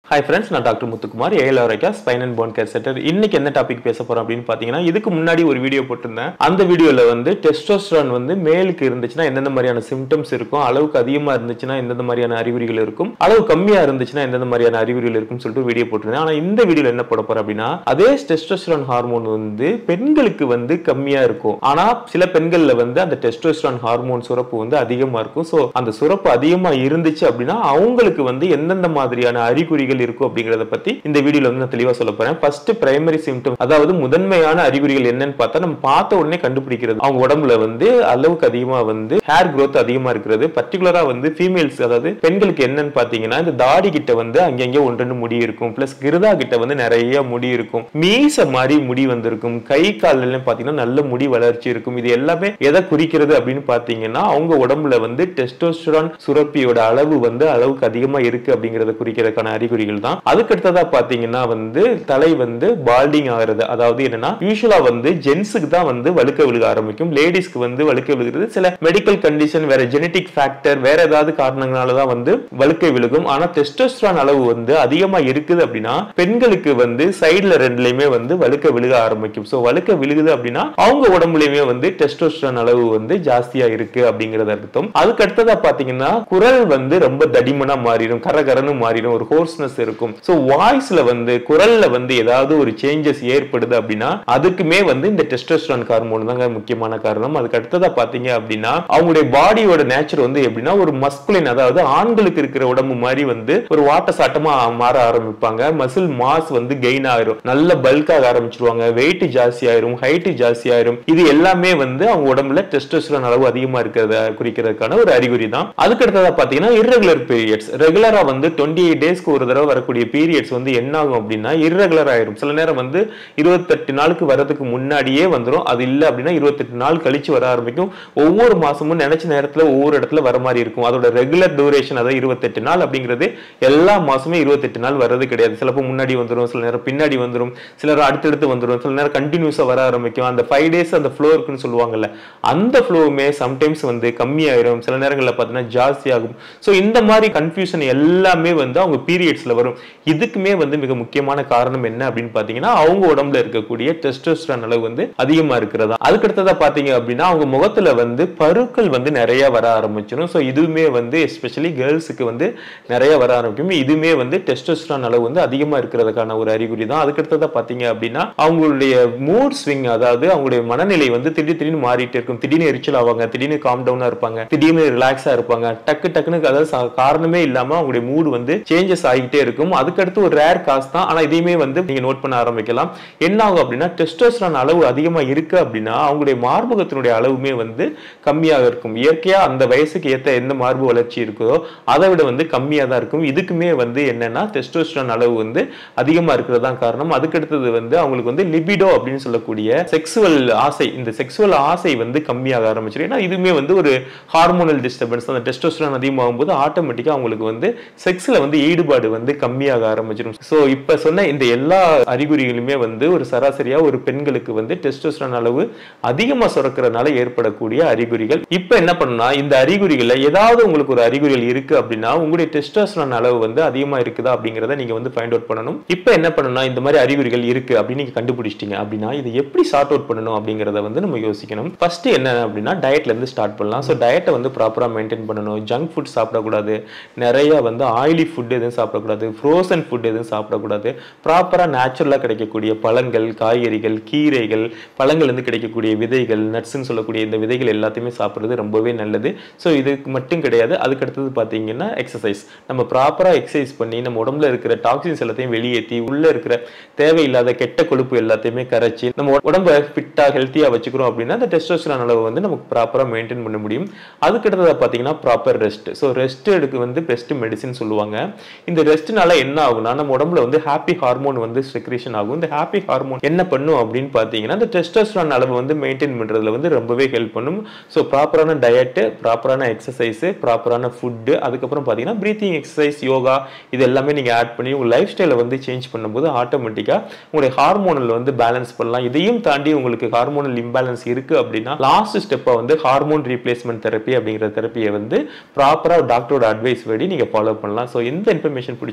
hi friends நான் doctor Muthukumar AL அவரைக்கா spine and bone care centre இன்னைக்கு என்ன டாபிக் பேச போறோம் அப்படின்னு பார்த்தீங்கன்னா இதுக்கு முன்னாடி ஒரு வீடியோ போட்டிருந்தேன் அந்த வீடியோல வந்து டெஸ்டோஸ்டரான் வந்து மேலுக்கு இருந்துச்சுன்னா எந்தெந்த மாதிரியான சிம்டம்ஸ் இருக்கும் அளவுக்கு அதிகமா இருந்துச்சுன்னா எந்தெந்த மாதிரியான அறிகுறிகள் இருக்கும் அளவு கம்மியா இருந்துச்சுன்னா எந்தெந்த மாதிரியான அறிகுறிகள் இருக்கும்னு சொல்லிட்டு வீடியோ போட்டிருந்தேன் ஆனா இந்த வீடியோல என்ன போட போறோம் அப்படின்னா அதே டெஸ்டோஸ்டரான் ஹார்மோன் வந்து பெண்களுக்கு வந்து கம்மியா இருக்கும் ஆனா சில பெண்கள்ல வந்து அந்த டெஸ்டோஸ்டரான் ஹார்மோன் சுரப்பு வந்து அதிகமா இருக்கும் ஸோ அந்த சுரப்பு அதிகமா இருந்துச்சு அப்படின்னா அவங்களுக்கு வந்து எந்தெந்த மாதிரியான அறிகுறிகள் இருக்கும் அப்படிங்கறத பத்தி இந்த வீடியோல வந்து நான் தெளிவா சொல்ல போறேன் ஃபர்ஸ்ட் பிரைமரி சிம்டம் அதாவது முதன்மையான அறிகுறிகள் என்னன்னு பார்த்தா நம்ம பார்த்த உடனே கண்டுபிடிக்கிறது அவங்க உடம்புல வந்து அளவுக்கு அதிகமா வந்து ஹேர் growth அதிகமா இருக்கிறது பர்டிகுலரா வந்து ஃபீமேல்ஸ் அதாவது பெண்களுக்கு என்னன்னு பாத்தீங்கன்னா இந்த தாடி கிட்ட வந்து அங்கங்க ஒன்றெண்டு முடி இருக்கும் பிளஸ் கிருதா கிட்ட வந்து நிறைய முடி இருக்கும் மீச மாதிரி முடி வந்திருக்கும் கை கால்ல பாத்தீங்கன்னா நல்ல முடி வளர்ச்சி இருக்கும் இது எல்லாமே எதை குறிக்கிறது அப்படின்னு பாத்தீங்கன்னா அவங்க உடம்புல வந்து டெஸ்டோஸ்டரான் சுரப்பியோட அளவு வந்து அளவுக்கு அதிகமா இருக்கு அப்படிங்கறத குறிக்கிறதுக்கான அறிகுறிகள் தான் அதுக்கு அடுத்ததா பாத்தீங்கன்னா வந்து தலை வந்து பால்டிங் ஆகிறது அதாவது என்னன்னா யூஸ்வலா வந்து ஜென்ஸுக்கு தான் வந்து வழுக்க விழுக ஆரம்பிக்கும் லேடிஸ்க்கு வந்து வழுக்க விழுகிறது சில மெடிக்கல் கண்டிஷன் வேற ஜெனடிக் ஃபேக்டர் வேற ஏதாவது காரணங்களால தான் வந்து வழுக்கை விழுகும் ஆனா டெஸ்டோஸ்டரான் அளவு வந்து அதிகமா இருக்குது அப்படின்னா பெண்களுக்கு வந்து சைடுல ரெண்டுலயுமே வந்து வழுக்க விழுக ஆரம்பிக்கும் சோ வழுக்க விழுகுது அப்படின்னா அவங்க உடம்புலயுமே வந்து டெஸ்டோஸ்டரான் அளவு வந்து ஜாஸ்தியா இருக்கு அப்படிங்கறது அர்த்தம் அதுக்கு அடுத்ததா பாத்தீங்கன்னா குரல் வந்து ரொம்ப தடிமனா மாறிடும் கரகரன்னு மாறிடும் ஒரு ஹோர்ஸ்னஸ் இருக்கும் சோ வாய்ஸ்ல வந்து குரல்ல வந்து ஏதாவது ஒரு சேஞ்சஸ் ஏற்படுது அப்படின்னா அதுக்குமே வந்து இந்த டெஸ்டோஸ்டரான் ஹார்மோன் தாங்க முக்கியமான காரணம் அதுக்கு அடுத்ததா பாத்தீங்க அப்படின்னா அவங்களுடைய பாடியோட நேச்சர் வந்து எப்படின்னா ஒரு மஸ்குலின் அதாவது ஆண்களுக்கு இருக்கிற உடம்பு மாதிரி வந்து ஒரு வாட்ட சாட்டமா மாற ஆரம்பிப்பாங்க மசில் மாஸ் வந்து கெயின் ஆயிரும் நல்ல பல்காக ஆரம்பிச்சிருவாங்க வெயிட் ஜாஸ்தி ஆயிரும் ஹைட் ஜாஸ்தி ஆயிரும் இது எல்லாமே வந்து அவங்க உடம்புல டெஸ்டோஸ்டரான் அளவு அதிகமா இருக்கிறத குறிக்கிறதுக்கான ஒரு அறிகுறி தான் அதுக்கு அடுத்ததா பாத்தீங்கன்னா irregular பீரியட்ஸ் ரெகுலரா வந்து டுவெண்ட்டி எயிட் டேஸ்க்கு ஒரு தடவை வரக்கூடிய பீரியட்ஸ் வந்து என்ன ஆகும் அப்படின்னா irregular ஆயிரும் சில நேரம் வந்து இருபத்தெட்டு நாளுக்கு வரதுக்கு முன்னாடியே வந்துரும் அது இல்ல அப்படின்னா இருபத்தெட்டு நாள் கழிச்சு வர ஆரம்பிக்கும் ஒவ்வொரு மாசமும் நினைச்ச நேரத்துல ஒவ்வொரு இடத்துல வர மாதிரி இருக்கும் அதோட ரெகுலர் டியூரேஷன் அதாவது இருபத்தெட்டு நாள் அப்படிங்கிறது எல்லா மாசமும் இருபத்தெட்டு நாள் வர்றது கிடையாது சிலப்போ முன்னாடி வந்துரும் சில நேரம் பின்னாடி வந்துரும் சிலர் அடுத்தடுத்து வந்துரும் சில நேரம் கண்டினியூஸா வர ஆரம்பிக்கும் அந்த ஃபைவ் டேஸ் அந்த ஃப்ளோ இருக்குன்னு சொல்லுவாங்கல்ல அந்த ஃப்ளோவுமே சம்டைம்ஸ் வந்து கம்மியாயிரும் சில நேரங்களில் பார்த்தீங்கன்னா ஜாஸ்தி ஆகும் ஸோ இந்த மாதிரி கன்ஃபியூஷன் எல்லாமே வந்து அவங்க பீரியட்ஸ்ல வரும் இதுக்குமே வந்து மிக முக்கியமான காரணம் என்ன அப்படின்னு பார்த்தீங்கன்னா அவங்க உடம்புல இருக்கக்கூடிய டெஸ்டோஸ்டரான் அளவு வந்து அதிகமா இருக்கிறதா அதுக்கு அடுத்ததா பார்த்தீங்க அப்படின்னா அவங்க முகத்துல வந்து பருக்கள் வந்து நிறைய வர ஆரம்பிச்சிடும் ஸோ இதுவுமே வந்து எஸ்பெஷலி கேர்ள்ஸுக்கு வந்து நிறைய வர ஆரம்பிக்கும் இதுவுமே வந்து டெஸ்டோஸ்டரான் அளவு வந்து அதிகமா இருக்கிறதுக்கான ஒரு அறிகுறி தான் அதுக்கு அடுத்ததா பார்த்தீங்க அப்படின்னா அவங்களுடைய மூட் ஸ்விங் அதாவது அவங்களுடைய மனநிலை வந்து திடீர் திடீர்னு மாறிட்டு இருக்கும் திடீர்னு எரிச்சல் ஆவாங்க திடீர்னு காம் டவுனா இருப்பாங்க திடீர்னு ரிலாக்ஸா இருப்பாங்க டக்கு டக்குன்னு அதாவது சா- காரணமே இல்லாம அவங்களுடைய மூடு வந்து சேஞ்சஸ் ஆகிட்டே இருக்கும் அதுக்கடுத்து ஒரு ரேர் காஸ் தான் ஆனா இதையுமே வந்து நீங்க நோட் பண்ண ஆரம்பிக்கலாம் என்ன ஆகும் அப்படின்னா டெஸ்டோஸ்டரான் அளவு அதிகமா இருக்கு அப்படின்னா அவங்களுடைய மார்பகத்தினுடைய அளவுமே வந்து கம்மியாக இருக்கும் இயற்கையா அந்த வயசுக்கு ஏத்த எந்த மார்பு வளர்ச்சி இருக்குதோ அதை விட வந்து கம்மியா தான் இருக்கும் இதுக்குமே வந்து என்னன்னா டெஸ்டோஸ்டரான் அளவு வந்து அதிகமா இருக்கிறது தான் காரணம் அதுக்கு அடுத்தது வந்து அவங்களுக்கு வந்து லிபிடோ அப்படின்னு சொல்லக்கூடிய செக்ஸுவல் ஆசை இந்த செக்ஸுவல் ஆசை வந்து கம்மியாக ஆரம்பிச்சிடும் ஏன்னா இதுவுமே வந்து ஒரு ஹார்மோனல் டிஸ்டர்பன்ஸ் அந்த டெஸ்டோஸ்டரான் அதிகமாகும் போது ஆட்டோமேட்டிக்கா அவங்களுக்கு வந்து செக்ஸ்ல வந்து ஈடுபாடு வந்து கம்மியாக ஆரம்பிச்சிடும் ஸோ இப்ப சொன்ன இந்த எல்லா அறிகுறிகளுமே வந்து ஒரு சராசரியா ஒரு பெண்களுக்கு வந்து டெஸ்டோஸ்டரான் அளவு அதிகமா சுரக்கிறதுனால ஏற்படக்கூடிய அறிகுறிகள் இப்ப என்ன பண்ணணும்னா இந்த அறிகுறிகள்ல ஏதாவது உங்களுக்கு ஒரு அறிகுறிகள் இருக்கு அப்படின்னா உங்களுடைய டெஸ்டோஸ்டரான் அளவு வந்து அதிகமா இருக்குதா அப்படிங்கறத நீங்க வந்து ஃபைண்ட் அவுட் பண்ணணும் இப்ப என்ன பண்ணணும்னா இந்த மாதிரி அறிகுறிகள் இருக்கு அப்படின்னு நீங்க கண்டுபிடிச்சிட்டீங்க அப்படின்னா இது எப்படி சார்ட் அவுட் பண்ணணும் அப்படிங்கறத வந்து நம்ம யோசிக்கணும் ஃபர்ஸ்ட் என்ன அப்படின்னா டயட்ல இருந்து ஸ்டார்ட் பண்ணலாம் ஸோ டயட்டை வந்து ப்ராப்பரா மெயின்டைன் பண்ணணும் ஜங்க் ஃபுட் சாப்பிடக்கூடாது நிறைய வந்து ஆயிலி ஃபுட் எதுவும் சாப்பிடக்கூடாது ஃப்ரோசன் ஃபுட் எதுவும் சாப்பிடக்கூடாது ப்ராப்பரா நேச்சுரலா கிடைக்கக்கூடிய பழங்கள் காய்கறிகள் கீரைகள் பழங்கள்ல இருந்து கிடைக்கக்கூடிய விதைகள் நட்ஸ்ன்னு சொல்லக்கூடிய இந்த விதைகள் எல்லாத்தையுமே சாப்பிடுறது ரொம்பவே நல்லது ஸோ இதுக்கு மட்டும் கிடையாது அதுக்கு அடுத்தது பார்த்தீங்கன்னா எக்ஸசைஸ் நம்ம ப்ராப்பரா எக்ஸசைஸ் பண்ணி நம்ம உடம்புல இருக்கிற டாக்ஸின்ஸ் எல்லாத்தையும் வெளியேற்றி உள்ள இருக்கிற தேவையில்லாத கெட்ட கொழுப்பு எல்லாத்தையுமே கரைச்சி நம்ம உடம்ப ஃபிட்டா ஹெல்த்தியா வச்சுக்கிறோம் அப்படின்னா அந்த டெஸ்டோஸ்டரான் அளவு வந்து நமக்கு ப்ராப்பரா மெயின்டைன் பண்ண முடியும் அதுக்கு அடுத்ததா பார்த்தீங்கன்னா ப்ராப்பர் ரெஸ்ட் ஸோ ரெஸ்ட் எடுக்க வந்து பெஸ்ட் மெடிசின் சொல்லுவாங்க இந்த ரெஸ்ட்னால என்ன ஆகும்னா நம்ம உடம்புல வந்து ஹாப்பி ஹார்மோன் வந்து செக்ரேஷன் ஆகும் இந்த ஹாப்பி ஹார்மோன் என்ன பண்ணும் அப்படின்னு பார்த்தீங்கன்னா இந்த டெஸ்டோஸ்டரான் அளவு வந்து மெயின்டைன் பண்றதுல வந்து ரொம்பவே ஹெல்ப் பண்ணும் ஸோ ப்ராப்பரான டயட்டு ப்ராப்பரான எக்ஸசைஸ் ப்ராப்பரான ஃபுட்டு அதுக்கப்புறம் பார்த்தீங்கன்னா ப்ரீத்திங் எக்ஸசைஸ் யோகா இது எல்லாமே நீங்கள் ஆட் பண்ணி உங்கள் லைஃப் ஸ்டைலை வந்து சேஞ்ச் பண்ணும்போது ஆட்டோமேட்டிக்காக உங்களுடைய ஹார்மோனல் வந்து பேலன்ஸ் பண்ணலாம் இதையும் தாண்டி உங்களுக்கு ஹார்மோனல் இம்பேலன்ஸ் இருக்கு அப்படின்னா லாஸ்ட் ஸ்டெப்பை வந்து ஹார்மோன் ரீப்ளேஸ்மெண்ட் தெரப்பி அப்படிங்கிற தெரப்பியை வந்து ப்ராப்பராக டாக்டரோட அட்வைஸ் படி நீங்கள் ஃபாலோ பண்ணலாம் ஸோ இந்த இன்ஃபர்மேஷன் பிடிச்சிருந்தா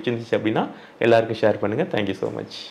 பிடிச்சிருந்துச்சு அப்படின்னா எல்லாருக்கும் ஷேர் பண்ணுங்கள் தேங்க்யூ ஸோ மச்